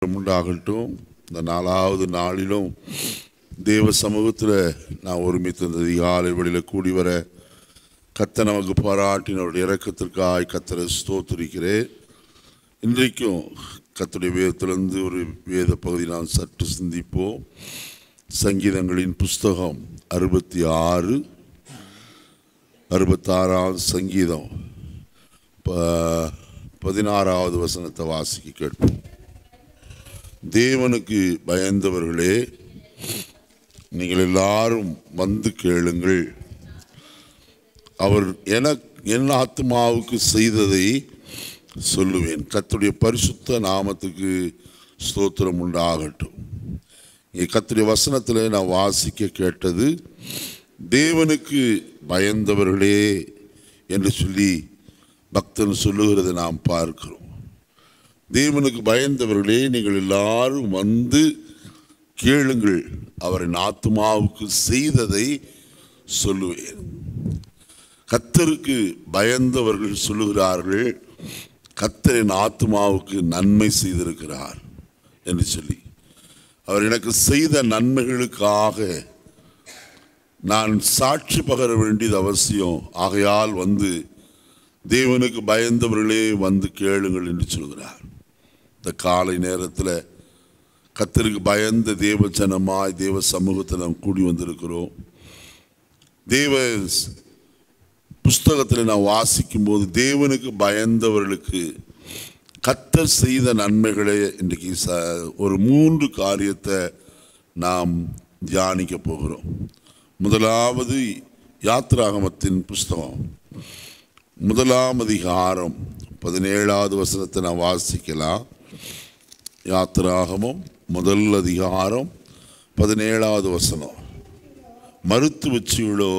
உண்டாகட்டும் இந்த நாலாவது நாளிலும் தேவ சமூகத்தில் நான் ஒருமித்த இந்த அதிகாலை வெளியில் கூடி வர கத்த நமக்கு பாராட்டினவருடைய இறக்கத்திற்காய் கத்தரை ஸ்தோத்திரிக்கிறேன் இன்றைக்கும் கத்துடைய வேதத்திலிருந்து ஒரு வேத பகுதி நாம் சற்று சிந்திப்போம் சங்கீதங்களின் புஸ்தகம் அறுபத்தி ஆறு அறுபத்தாறாவது சங்கீதம் ப- பதினாறாவது வசனத்தை வாசிக்க கேட்போம் தேவனுக்கு பயந்தவர்களே நீங்கள் எல்லாரும் வந்து கேளுங்கள் அவர் என என் ஆத்மாவுக்கு செய்ததை சொல்லுவேன் கர்த்தருடைய பரிசுத்த நாமத்துக்கு ஸ்தோத்திரம் உண்டாகட்டும் இங்கே கர்த்தருடைய வசனத்தில் நான் வாசிக்க கேட்டது தேவனுக்கு பயந்தவர்களே என்று சொல்லி பக்தன் சொல்லுகிறதை நாம் பார்க்கிறோம் தேவனுக்கு பயந்தவர்களே நீங்கள் எல்லாரும் வந்து கேளுங்கள் அவரின் ஆத்மாவுக்கு செய்ததை சொல்லுவேன் கத்தருக்கு பயந்தவர்கள் சொல்லுகிறார்கள் கத்தரின் ஆத்மாவுக்கு நன்மை செய்திருக்கிறார் என்று சொல்லி அவர் எனக்கு செய்த நன்மைகளுக்காக நான் சாட்சி பகர வேண்டியது அவசியம் ஆகையால் வந்து தேவனுக்கு பயந்தவர்களே வந்து கேளுங்கள் என்று சொல்கிறார் இந்த காலை நேரத்தில் கத்தருக்கு பயந்த தேவ ஜனமாய் தேவ சமூகத்தை நாம் கூடி வந்திருக்கிறோம் தேவ புஸ்தகத்தில் நான் வாசிக்கும் போது தேவனுக்கு பயந்தவர்களுக்கு கத்தர் செய்த நன்மைகளை இன்றைக்கு ச ஒரு மூன்று காரியத்தை நாம் தியானிக்க போகிறோம் முதலாவது யாத்ராகமத்தின் புஸ்தகம் முதலாம் அதிகாரம் பதினேழாவது வசனத்தை நான் வாசிக்கலாம் யாத்திராகமம் முதல் அதிகாரம் பதினேழாவது வசனம் மருத்துவச்சிகளோ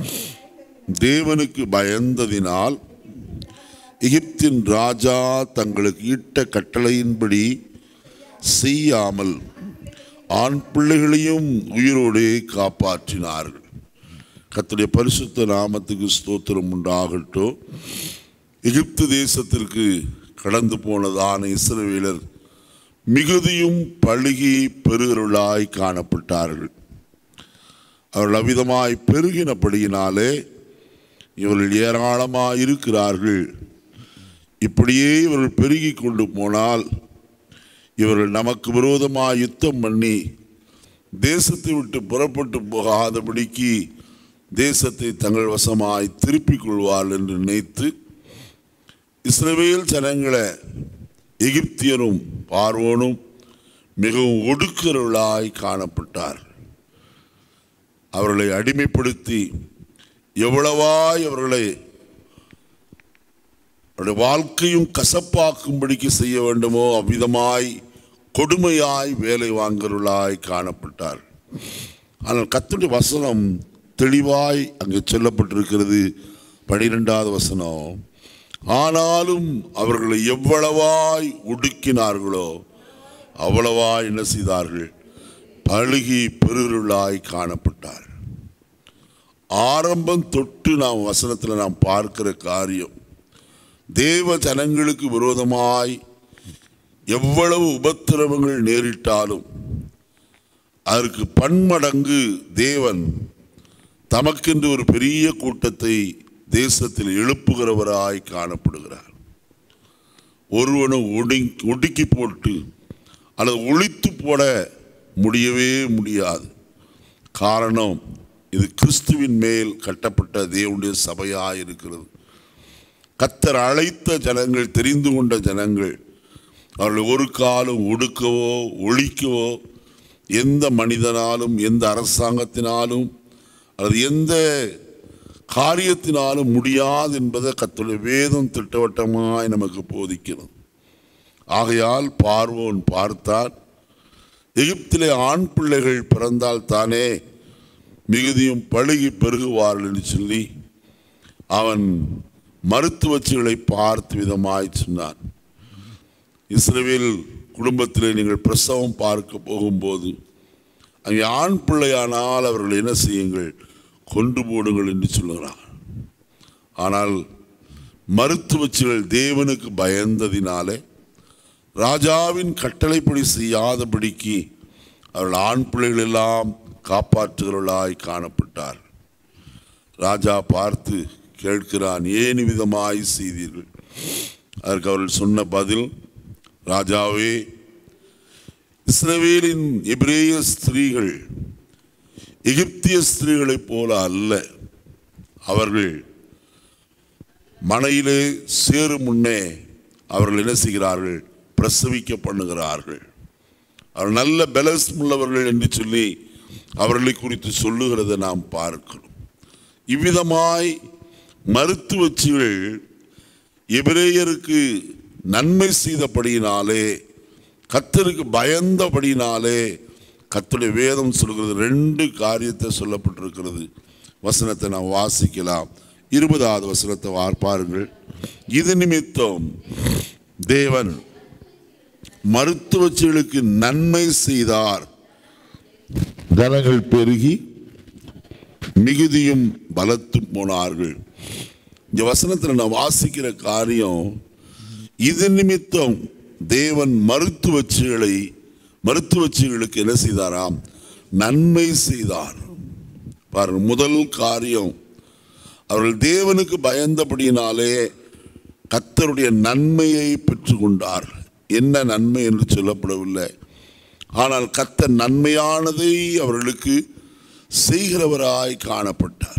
தேவனுக்கு பயந்ததினால் எகிப்தின் ராஜா தங்களுக்கு இட்ட கட்டளையின்படி செய்யாமல் ஆண் பிள்ளைகளையும் உயிரோடே காப்பாற்றினார்கள் கர்த்தருடைய பரிசுத்த நாமத்துக்கு ஸ்தோத்திரம் உண்டாகட்டும் எகிப்து தேசத்திற்கு கடந்து போனதான இஸ்ரவேலர் மிகுதியும் பழுகி பெருகிறவர்களாய் காணப்பட்டார்கள் அவர்கள் அவ்விதமாய் பெருகினபடியினாலே இவர்கள் ஏராளமாக இருக்கிறார்கள் இப்படியே இவர்கள் பெருகி கொண்டு போனால் இவர்கள் நமக்கு விரோதமாக யுத்தம் பண்ணி தேசத்தை விட்டு புறப்பட்டு போகாதபடிக்கு தேசத்தை தங்கள் வசமாய் திருப்பிக் கொள்வார்கள் என்று நினைத்து இஸ்ரவேல் ஜனங்களை எகிப்தியரும் பார்வோனும் மிகவும் ஒடுக்கிறவர்களாய் காணப்பட்டார் அவர்களை அடிமைப்படுத்தி எவ்வளவாய் அவர்களை அவருடைய வாழ்க்கையும் கசப்பாக்கும்படிக்கு செய்ய வேண்டுமோ அவ்விதமாய் கொடுமையாய் வேலை வாங்குறவர்களாய் காணப்பட்டார் ஆனால் கத்துடைய வசனம் தெளிவாய் அங்கே சொல்லப்பட்டிருக்கிறது பனிரெண்டாவது வசனம் ஆனாலும் அவர்களை எவ்வளவாய் ஒடுக்கினார்களோ அவ்வளவாய் என்ன செய்தார்கள் பழுகி பெருளாய் காணப்பட்டார் ஆரம்பம் தொட்டு நாம் வசனத்தில் நாம் பார்க்கிற காரியம் தேவ ஜனங்களுக்கு விரோதமாய் எவ்வளவு உபத்திரவங்கள் நேரிட்டாலும் அதற்கு பன்மடங்கு தேவன் தமக்கென்று ஒரு பெரிய கூட்டத்தை தேசத்தில் எழுப்புகிறவராய் காணப்படுகிறார் ஒருவனும் ஒடி ஒடுக்கி போட்டு அல்லது ஒழித்து போட முடியவே முடியாது காரணம் இது கிறிஸ்துவின் மேல் கட்டப்பட்ட தேவனுடைய சபையாக இருக்கிறது கத்தர் அழைத்த ஜனங்கள் தெரிந்து கொண்ட ஜனங்கள் அவர்கள் ஒரு காலம் ஒடுக்கவோ ஒழிக்கவோ எந்த மனிதனாலும் எந்த அரசாங்கத்தினாலும் அல்லது எந்த காரியத்தினாலும் முடியாது என்பதை கத்துடைய வேதம் திட்டவட்டமாய் நமக்கு போதிக்கிறது ஆகையால் பார்வோன் பார்த்தான் எகிப்திலே ஆண் பிள்ளைகள் பிறந்தால் தானே மிகுதியும் பழுகி பெருகுவார்கள் என்று சொல்லி அவன் மருத்துவச்சிகளை பார்த்து விதமாய் சொன்னான் இஸ்ரவேல் குடும்பத்திலே நீங்கள் பிரசவம் பார்க்க போகும்போது அங்கே ஆண் பிள்ளையானால் அவர்கள் என்ன செய்யுங்கள் கொண்டு போடுங்கள் என்று சொல்லுகிறான் ஆனால் மருத்துவச்சிகள் தேவனுக்கு பயந்ததினாலே ராஜாவின் கட்டளைப்படி செய்யாதபடிக்கு அவர்கள் ஆண் பிள்ளைகள் எல்லாம் காப்பாற்றுகிறவர்களாய் காணப்பட்டார் ராஜா பார்த்து கேட்கிறான் ஏன் விதமாய் செய்தீர்கள் அதற்கு அவர்கள் சொன்ன பதில் ராஜாவே இஸ்ரவேலின் எபிரேய ஸ்திரீகள் எகிப்திய ஸ்திரீகளைப் போல அல்ல அவர்கள் மனையிலே சேரும் முன்னே அவர்கள் என்ன செய்கிறார்கள் பிரசவிக்க பண்ணுகிறார்கள் அவர் நல்ல பலஸ் உள்ளவர்கள் என்று சொல்லி அவர்களை குறித்து சொல்லுகிறதை நாம் பார்க்கிறோம் இவ்விதமாய் மருத்துவச்சிகள் எபிரேயருக்கு நன்மை செய்தபடியினாலே கத்தருக்கு பயந்தபடியினாலே கத்துடைய வேதம் சொல்கிறது ரெண்டு காரியத்தை சொல்லப்பட்டிருக்கிறது வசனத்தை நாம் வாசிக்கலாம் இருபதாவது வசனத்தை வார்ப்பாருங்கள் இது நிமித்தம் தேவன் மருத்துவச்சிகளுக்கு நன்மை செய்தார் ஜனங்கள் பெருகி மிகுதியும் பலத்தும் போனார்கள் இந்த வசனத்தில் நான் வாசிக்கிற காரியம் இது நிமித்தம் தேவன் மருத்துவச்சிகளை மருத்துவச்சிகளுக்கு என்ன செய்தாராம் நன்மை செய்தார் பாருங்க முதல் காரியம் அவர்கள் தேவனுக்கு பயந்தபடியினாலே கத்தருடைய நன்மையை பெற்றுக்கொண்டார் என்ன நன்மை என்று சொல்லப்படவில்லை ஆனால் கத்த நன்மையானதை அவர்களுக்கு செய்கிறவராய் காணப்பட்டார்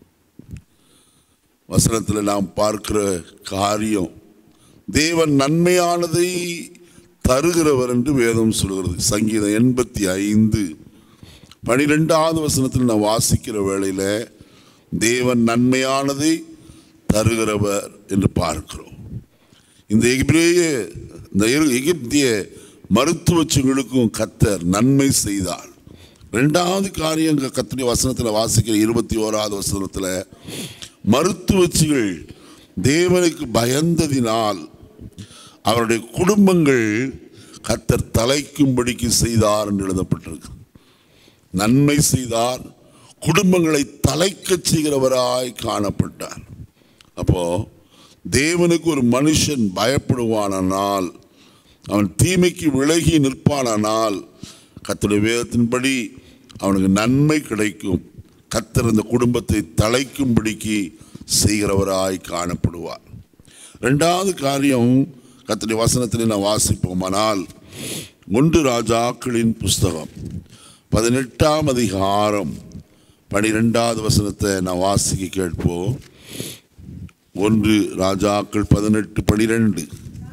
வசனத்தில் நாம் பார்க்கிற காரியம் தேவன் நன்மையானதை தருகிறவர் என்று வேதம் சொல்கிறது சங்கீதம் எண்பத்தி ஐந்து பனிரெண்டாவது வசனத்தில் நான் வாசிக்கிற வேளையில் தேவன் நன்மையானதை தருகிறவர் என்று பார்க்கிறோம் இந்த எகிப்ரேய இந்த எரு- எகிப்திய மருத்துவச்சிகளுக்கும் கத்தர் நன்மை செய்தார் ரெண்டாவது காரியம் இங்க கர்த்தருடைய வசனத்தில் வாசிக்கிற இருபத்தி ஓராவது வசனத்தில் மருத்துவச்சிகள் தேவனுக்கு பயந்ததினால் அவருடைய குடும்பங்கள் கத்தர் தலைக்கும்படிக்கு செய்தார் என்று எழுதப்பட்டிருக்கு நன்மை செய்தார் குடும்பங்களை தலைக்கச் செய்கிறவராய் காணப்பட்டார் அப்போ தேவனுக்கு ஒரு மனுஷன் பயப்படுவானானால் அவன் தீமைக்கு விலகி நிற்பானானால் கர்த்தருடைய வேதத்தின்படி அவனுக்கு நன்மை கிடைக்கும் கத்தர் அந்த குடும்பத்தை தலைக்கும்படிக்கு செய்கிறவராய் காணப்படுவார் ரெண்டாவது காரியம் கர்த்தருடைய வசனத்தில் நான் வாசிப்போமானால் ஒன்று ராஜாக்களின் புஸ்தகம் பதினெட்டாம் அதிகாரம் பனிரெண்டாவது வசனத்தை நான் வாசிக்க கேட்போம் ஒன்று ராஜாக்கள் பதினெட்டு பனிரெண்டு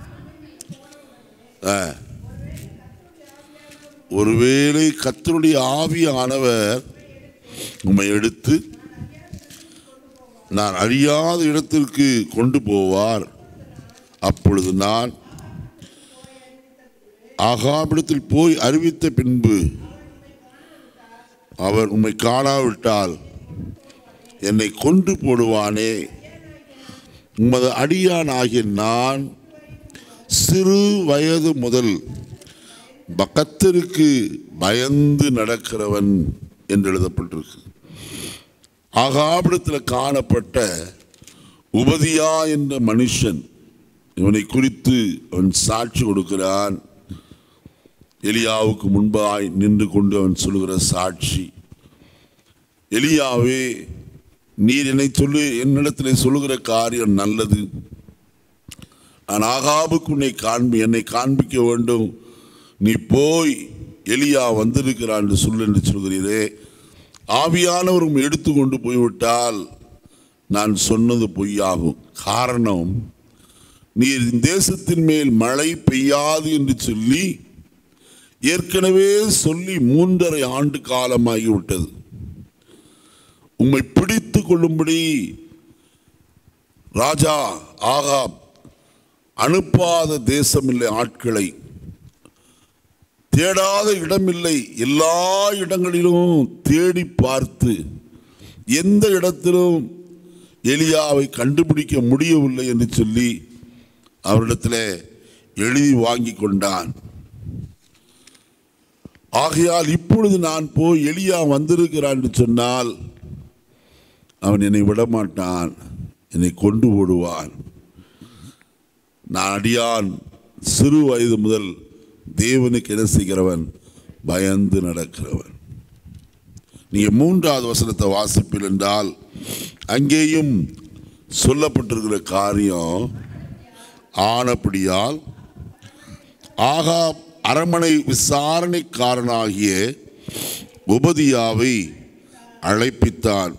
ஆ. ஒருவேளை கத்தருடைய ஆவியானவர் உம்மை எடுத்து நான் அறியாத இடத்திற்கு கொண்டு போவார் அப்பொழுது நான் ஆகாபிடத்தில் போய் அறிவித்த பின்பு அவர் உம்மை காணாவிட்டால் என்னை கொண்டு போடுவானே உமது அடியான் ஆகிய நான் சிறு வயது முதல் பக்கத்திற்கு பயந்து நடக்கிறவன் என்று எழுதப்பட்டிருக்கு ஆகாபிடத்தில் காணப்பட்ட உபதியா என்ற மனுஷன் இவனை குறித்து அவன் சாட்சி கொடுக்கிறான் எலியாவுக்கு முன்பாய் நின்று கொண்டு அவன் சொல்லுகிற சாட்சி எலியாவே நீர் என்னை சொல்லு என்னிடத்தில் சொல்லுகிற காரியம் நல்லது நான் ஆகாபுக்கு உன்னை காண்பி என்னை காண்பிக்க வேண்டும் நீ போய் எலியா வந்திருக்கிறான் என்று சொல்லு என்று சொல்கிறீரே ஆவியானவர் உம்மை எடுத்துக்கொண்டு போய்விட்டால் நான் சொன்னது பொய்யாகும் காரணம் நீர் இந்த தேசத்தின் மேல் மழை பெய்யாது என்று சொல்லி ஏற்கனவே சொல்லி மூன்றரை ஆண்டு காலமாகிவிட்டது உம்மை பிடித்து கொள்ளும்படி ராஜா ஆகாப் அனுப்பாத தேசமில்லை ஆட்களை தேடாத இடமில்லை எல்லா இடங்களிலும் தேடி பார்த்து எந்த இடத்திலும் எலியாவை கண்டுபிடிக்க முடியவில்லை என்று சொல்லி அவரிடத்தில் எழுதி வாங்கி கொண்டான் ஆகையால் இப்பொழுது நான் போய் எலியா வந்திருக்கிறான் என்று சொன்னால் அவன் என்னை விடமாட்டான் என்னை கொண்டு ஓடுவான் நான் அடியான் சிறு வயது முதல் தேவனுக்கு என்ன செய்கிறவன் பயந்து நடக்கிறவன் நீங்க மூன்றாவது வசனத்தை வாசிப்பில் என்றால் அங்கேயும் சொல்லப்பட்டிருக்கிற காரியம் ஆனப்படியால் ஆகா அரமனை விசாரணைக்காரனாகிய உபதியாவை அழைப்பித்தான்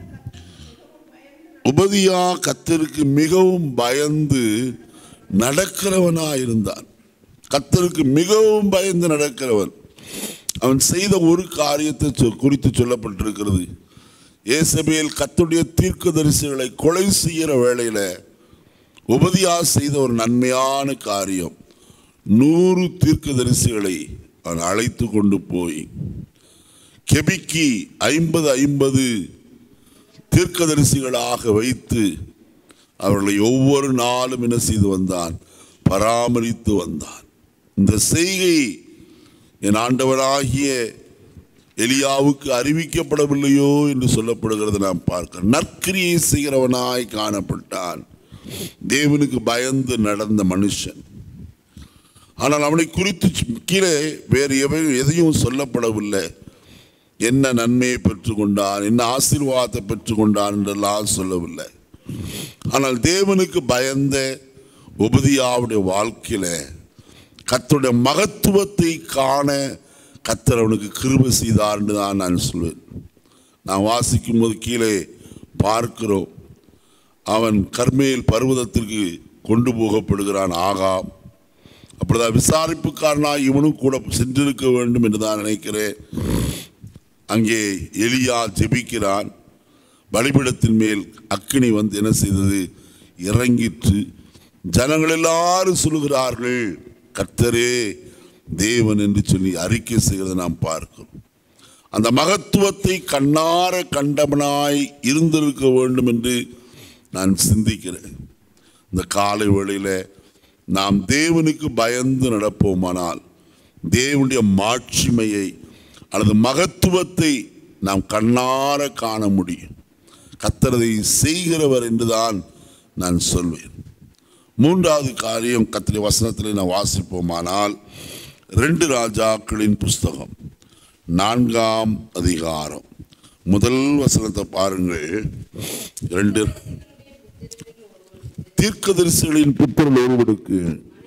உபதியா கத்தருக்கு மிகவும் பயந்து நடக்கிறவனாயிருந்தான் கத்தருக்கு மிகவும் பயந்து நடக்கிறவன் அவன் செய்த ஒரு காரியத்தை சொ- குறித்து சொல்லப்பட்டிருக்கிறது ஏசபேல் கத்துடைய தீர்க்கதரிசிகளை கொலை செய்கிற வேளையில உபதியா செய்த ஒரு நன்மையான காரியம் நூறு தீர்க்கதரிசிகளை அவன் அழைத்து கொண்டு போய் கெபிக்கி ஐம்பது ஐம்பது தீர்க்கதரிசிகளாக வைத்து அவர்களை ஒவ்வொரு நாளும் என்ன செய்து வந்தான் பராமரித்து வந்தான் இந்த செய்கை என் ஆண்டவராகிய எலியாவுக்கு அறிவிக்கப்படவில்லையோ என்று சொல்லப்படுகிறது நாம் பார்க்க நற்கிரியை செய்கிறவனாய் காணப்பட்டான் தேவனுக்கு பயந்து நடந்த மனுஷன் ஆனால் அவனை குறித்து கீழே வேறு எவை எதையும் சொல்லப்படவில்லை என்ன நன்மையை பெற்றுக்கொண்டான் என்ன ஆசீர்வாதத்தை பெற்றுக்கொண்டான் என்றெல்லாம் சொல்லவில்லை ஆனால் தேவனுக்கு பயந்த உபதியாவுடைய வாழ்க்கையில கர்த்தருடைய மகத்துவத்தை காண கத்தர் அவனுக்கு கிருபை செய்தார் என்று தான் நான் சொல்வேன் நான் வாசிக்கும் போது கீழே பார்க்கிறோம் அவன் கர்மேல் பர்வதத்திற்கு கொண்டு போகப்படுகிறான் ஆகாம் அப்படிதான் விசாரிப்புக்காரனாக இவனும் கூட சென்றிருக்க வேண்டும் என்று தான் நினைக்கிறேன் அங்கே எலியா ஜெபிக்கிறான் பலிபீடத்தின் மேல் அக்கினி வந்து என்ன செய்தது இறங்கிற்று ஜனங்கள் எல்லாரும் சொல்லுகிறார்கள் கர்த்தரே தேவன் என்று சொல்லி அறிக்கை செய்கிறதை நாம் பார்க்கிறோம் அந்த மகத்துவத்தை கண்ணார கண்டவனாய் இருந்திருக்க வேண்டும் என்று நான் சிந்திக்கிறேன் இந்த காலை வேளையில நாம் தேவனுக்கு பயந்து நடப்போமானால் தேவனுடைய மாட்சிமையை அல்லது மகத்துவத்தை நாம் கண்ணார காண முடியும் கத்தரதை செய்கிறவர் என்றுதான் நான் சொல்வேன் மூன்றாவது காரியம் கத்திரி வசனத்தில் நான் வாசிப்போமானால் ரெண்டு ராஜாக்களின் புஸ்தகம் நான்காம் அதிகாரம் முதல் வசனத்தை பாருங்கள் ரெண்டு தீர்க்கதரிசிகளின் புத்திரன் ஒருவருக்கு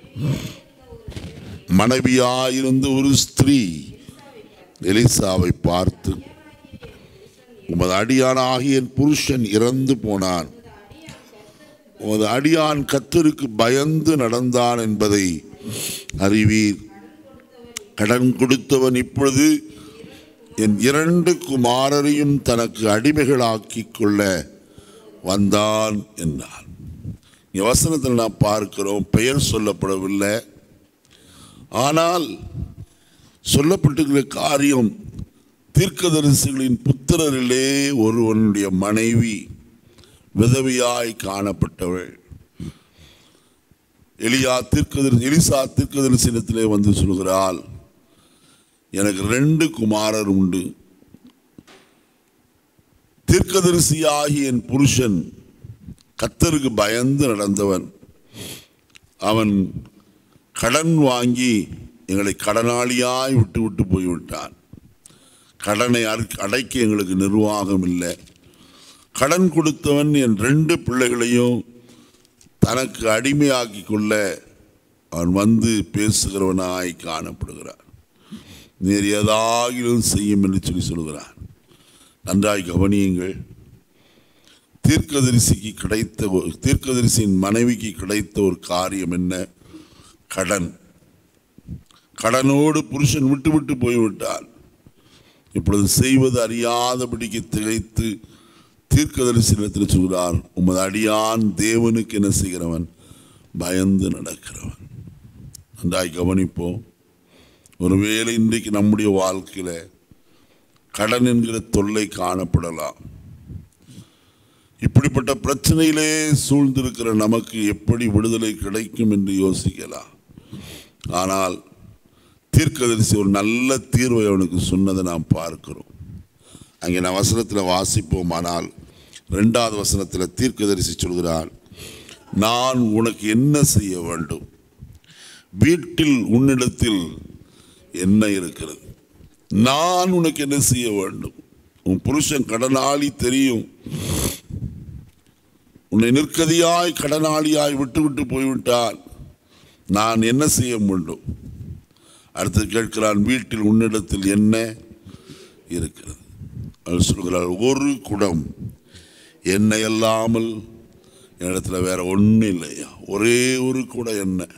மனைவியாயிருந்த ஒரு ஸ்திரீ எலிசாவை பார்த்து உமது அடியானாகிய என் புருஷன் இறந்து போனான் உமது அடியான் கத்தருக்கு பயந்து நடந்தான் என்பதை அறிவீர் கடன் கொடுத்தவன் இப்பொழுது என் இரண்டு குமாரரையும் தனக்கு அடிமைகளாக்கிக் கொள்ள வந்தான் என்றான் இங்க வசனத்தில் நாம் பார்க்கிறோம் பெயர் சொல்லப்படவில்லை ஆனால் சொல்லப்பட்டிருக்கிற காரியம் தீர்க்கதரிசிகளின் புத்திரரிலே ஒருவனுடைய மனைவி விதவியாய் காணப்பட்டவள் எலியா தீர்க்கதரிசி எலிசா தீர்க்கதரிசனத்திலே வந்து சொல்கிறாள் எனக்கு ரெண்டு குமாரர் உண்டு தீர்க்கதரிசியாகி என் புருஷன் கத்தருக்கு பயந்து நடந்தவன் அவன் கடன் வாங்கி எங்களை கடனாளியாய் விட்டு விட்டு போய்விட்டான் கடனை அடை- அடைக்க எங்களுக்கு நிர்வாகம் இல்லை கடன் கொடுத்தவன் என் ரெண்டு பிள்ளைகளையும் தனக்கு அடிமையாக்கி கொள்ள அவன் வந்து பேசுகிறவனாய் காணப்படுகிறான் நீர் ஏதாகிலும் செய்யும் என்று சொல்லி சொல்கிறான் நன்றாய் கவனியுங்கள் தீர்க்கதரிசிக்கு கிடைத்த ஒரு தீர்க்கதரிசியின் மனைவிக்கு கிடைத்த ஒரு காரியம் என்ன கடன் கடனோடு புருஷன் விட்டு விட்டு போய்விட்டான் இப்பொழுது செய்வது அறியாதபடிக்கு திகைத்து தீர்க்கதரிசனத்தில் சொல்கிறார் உமது அடியான் தேவனுக்கு என்ன செய்கிறவன் பயந்து நடக்கிறவன் நன்றாய் கவனிப்போம் ஒருவேளை இன்றைக்கு நம்முடைய வாழ்க்கையில கடன் என்கிற தொல்லை காணப்படலாம் இப்படிப்பட்ட பிரச்சனையிலே சூழ்ந்திருக்கிற நமக்கு எப்படி விடுதலை கிடைக்கும் என்று யோசிக்கலாம் ஆனால் தீர்க்கதரிசி ஒரு நல்ல தீர்வை அவனுக்கு சொன்னதை நாம் பார்க்கிறோம் அங்கே நான் வசனத்தில் வாசிப்போம் ஆனால் ரெண்டாவது வசனத்தில் தீர்க்கதரிசி சொல்கிறான் நான் உனக்கு என்ன செய்ய வேண்டும் வீட்டில் உன்னிடத்தில் என்ன இருக்கிறது நான் உனக்கு என்ன செய்ய வேண்டும் உன் புருஷன் கடனாளி தெரியும் உன்னை நிற்கதியாய் கடனாளியாய் விட்டு விட்டு போய்விட்டால் நான் என்ன செய்ய வேண்டும் அடுத்து கேட்கிறான் வீட்டில் உன்னிடத்தில் என்ன இருக்கிறது அவர் சொல்கிறார் ஒரு குடம் எண்ணெய் அல்லாமல் இடத்துல வேற ஒன்றும் இல்லையா ஒரே ஒரு குடம் எண்ணெய்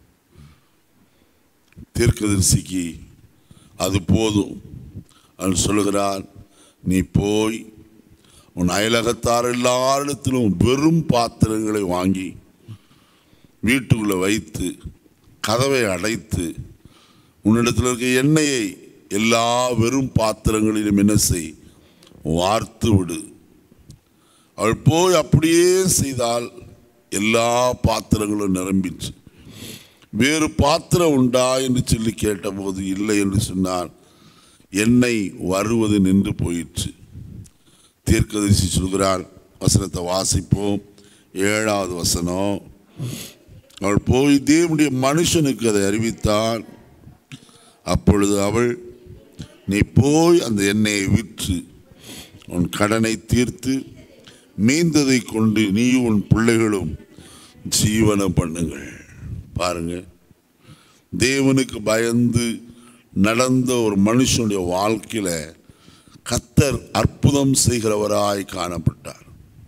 தீர்க்கதரிசிக்கு அது போதும் அவன் சொல்லுகிறான் நீ போய் உன் அயலகத்தார் எல்லாரிடத்திலும் வெறும் பாத்திரங்களை வாங்கி வீட்டுக்குள்ளே வைத்து கதவை அடைத்து உன்னிடத்தில் இருக்க எண்ணெயை எல்லா வெறும் பாத்திரங்களிலும் என்ன செய் வார்த்து விடு அவள் போய் அப்படியே செய்தால் எல்லா பாத்திரங்களும் நிரம்பிச்சு வேறு பாத்திரம் உண்டா என்று சொல்லி கேட்டபோது இல்லை என்று சொன்னான் எண்ணெய் வருவது நின்று போயிற்று தீர்க்கதரிசி சொல்கிறார் வசனத்தை வாசிப்போம் ஏழாவது வசனம் அவள் போய் தேவனுடைய மனுஷனுக்கு அதை அறிவித்தான் அப்பொழுது அவள் நீ போய் அந்த எண்ணெயை விற்று உன் கடனை தீர்த்து மீந்ததை கொண்டு நீயும் உன் பிள்ளைகளும் ஜீவனம் பண்ணுங்கள் பாருங்க தேவனுக்கு பயந்து நடந்த ஒரு மனுஷனுடைய வாழ்க்கையில கத்தர் அற்புதம் செய்கிறவராய் காணப்பட்டார்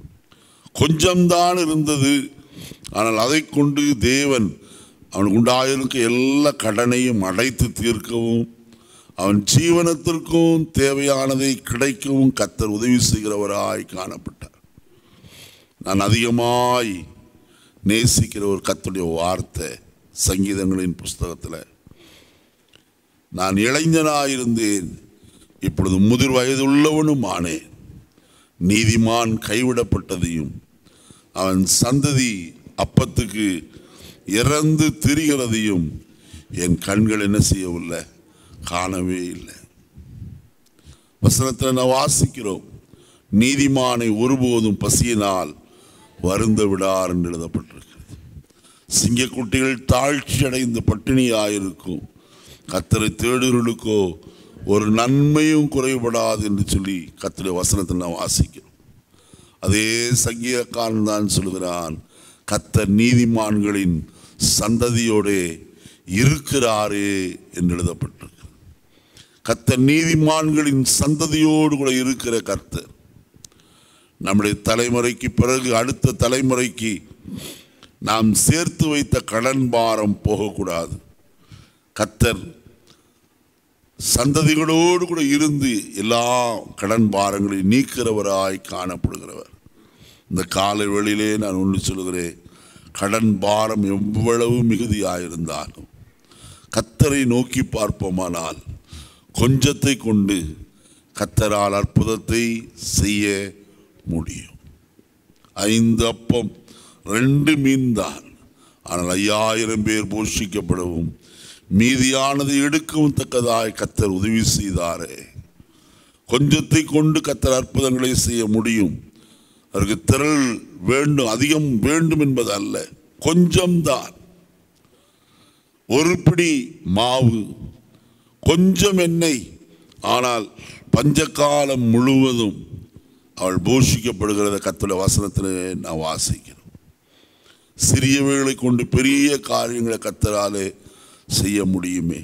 கொஞ்சம்தான் இருந்தது ஆனால் அதை கொண்டு தேவன் அவனுக்கு உண்டாயிருக்க எல்லா கடனையும் அடைத்து தீர்க்கவும் அவன் ஜீவனத்திற்கும் தேவையானதை கிடைக்கவும் கத்தர் உதவி செய்கிறவராய் காணப்பட்டார் நான் அதிகமாய் நேசிக்கிற ஒரு கத்துடைய வார்த்தை சங்கீதங்களின் புஸ்தகத்தில் நான் இளைஞனாயிருந்தேன் இப்பொழுது முதிர் வயது உள்ளவனும் ஆனேன் நீதிமான் கைவிடப்பட்டதையும் அவன் சந்ததி அப்பத்துக்கு இறந்து திரிகிறதையும் என் கண்கள் என்ன செய்யவில்லை காணவே இல்லை வசனத்தில் நான் வாசிக்கிறோம் நீதிமானை ஒருபோதும் பசியினால் வருந்த விடார் என்று எழுதப்பட்டிருக்கிறது சிங்கக்குட்டிகள் தாழ்ச்சி அடைந்து பட்டினியாயிருக்கும் கத்தரை தேடுகளுக்கோ ஒரு நன்மையும் குறைபடாது என்று சொல்லி கத்தருடைய வசனத்தை நான் வாசிக்கிறோம் அதே சங்கீதக்காரன் தான் சொல்கிறான் கத்தர் நீதிமான்களின் சந்ததியோடே இருக்கிறாரே என்று எழுதப்பட்டிருக்கு கத்தர் நீதிமான்களின் சந்ததியோடு கூட இருக்கிற கர்த்தர் நம்முடைய தலைமுறைக்கு பிறகு அடுத்த தலைமுறைக்கு நாம் சேர்த்து வைத்த கடன் பாரம் போகக்கூடாது கத்தர் சந்ததிகளோடு கூட இருந்து எல்லா கடன் பாரங்களையும் நீக்கிறவராய் காணப்படுகிறவர் இந்த காலை வேளையிலே நான் ஒன்று சொல்கிறேன் கடன் பாரம் எவ்வளவு மிகுதியாயிருந்தாலும் கத்தரை நோக்கி பார்ப்போமானால் கொஞ்சத்தை கொண்டு கத்தரால் அற்புதத்தை செய்ய முடியும் ஐந்து அப்பம் ரெண்டு மீன் தான் ஆனால் ஐயாயிரம் பேர் போஷிக்கப்படவும் மீதியானது எடுக்கவும் தக்கதாய் கத்தர் உதவி செய்தாரே கொஞ்சத்தை கொண்டு கத்தர் அற்புதங்களை செய்ய முடியும் அதற்கு திரள் வேண்டும் அதிகம் வேண்டும் என்பது அல்ல கொஞ்சம்தான் ஒரு பிடி மாவு கொஞ்சம் எண்ணெய் ஆனால் பஞ்சகாலம் முழுவதும் அவள் போஷிக்கப்படுகிறத கத்துடைய வசனத்தில் நான் வாசிக்கிறேன் சிறியவைகளை கொண்டு பெரிய காரியங்களை கத்தராலே செய்ய முடியுமே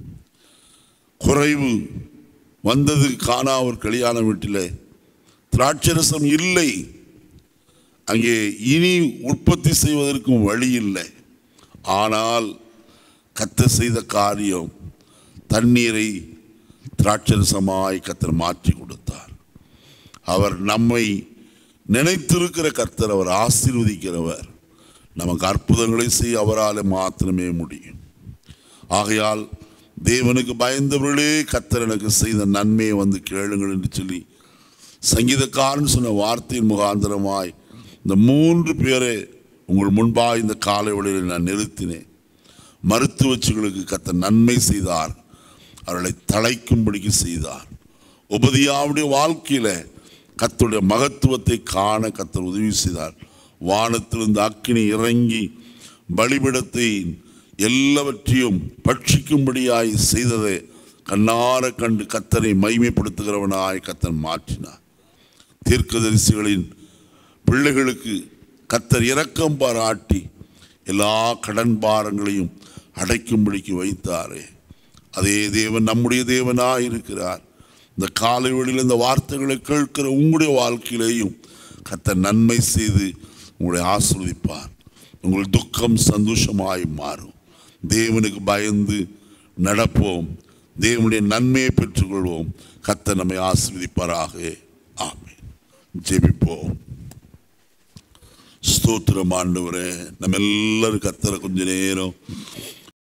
குறைவு வந்தது காணா ஒரு கல்யாண வீட்டில் திராட்சரசம் இல்லை அங்கே இனி உற்பத்தி செய்வதற்கும் வழி இல்லை ஆனால் கத்த செய்த காரியம் தண்ணீரை திராட்சரசமாய் கத்தர் மாற்றி கொடுத்தார் அவர் நம்மை நினைத்திருக்கிற கர்த்தர் அவர் ஆசீர்வதிக்கிறவர் நமக்கு அற்புதங்களை செய்ய அவரால் மாத்திரமே முடியும் ஆகையால் தேவனுக்கு பயந்தவர்களே கத்தர் எனக்கு செய்த நன்மையை வந்து கேளுங்கள் என்று சொல்லி சங்கீதக்காரன் சொன்ன வார்த்தையின் முகாந்திரமாய் இந்த மூன்று பேரை உங்கள் முன்பாக இந்த காலை வழியில் நான் நிறுத்தினேன் மருத்துவச்சிகளுக்கு கத்த நன்மை செய்தார் அவர்களை தழைக்கும்படிக்கு செய்தார் உபதியாவுடைய வாழ்க்கையில கத்தருடைய மகத்துவத்தை காண கத்தர் உதவி செய்தார் வானத்திலிருந்து அக்கினி இறங்கி பலிபிடத்தை எல்லாவற்றையும் பட்சிக்கும்படியாய் செய்ததை கண்ணார கண்டு கத்தனை மைமைப்படுத்துகிறவனாய் கத்தன் மாற்றினார் தீர்க்கதரிசிகளின் பிள்ளைகளுக்கு கத்தர் இரக்கம் பாராட்டி எல்லா கடன் பாரங்களையும் அடைக்கும்படிக்கு வைத்தாரே அதே தேவன் நம்முடைய தேவனாய் இருக்கிறார் இந்த காலை வழியில் இந்த வார்த்தைகளை கேட்கிற உங்களுடைய வாழ்க்கையிலேயும் கத்தர் நன்மை செய்து உங்களை ஆசிர்வதிப்பார் உங்கள் துக்கம் சந்தோஷமாய் மாறும் தேவனுக்கு பயந்து நடப்போம் தேவனுடைய நன்மையை பெற்றுக்கொள்வோம் கத்தர் நம்மை ஆசீர்வதிப்பாராக ஆமென் ஜெபிப்போம் ஸ்தோத்திரம் ஆண்டவரே நம்ம எல்லாரும் கத்தரை கொஞ்ச நேரம்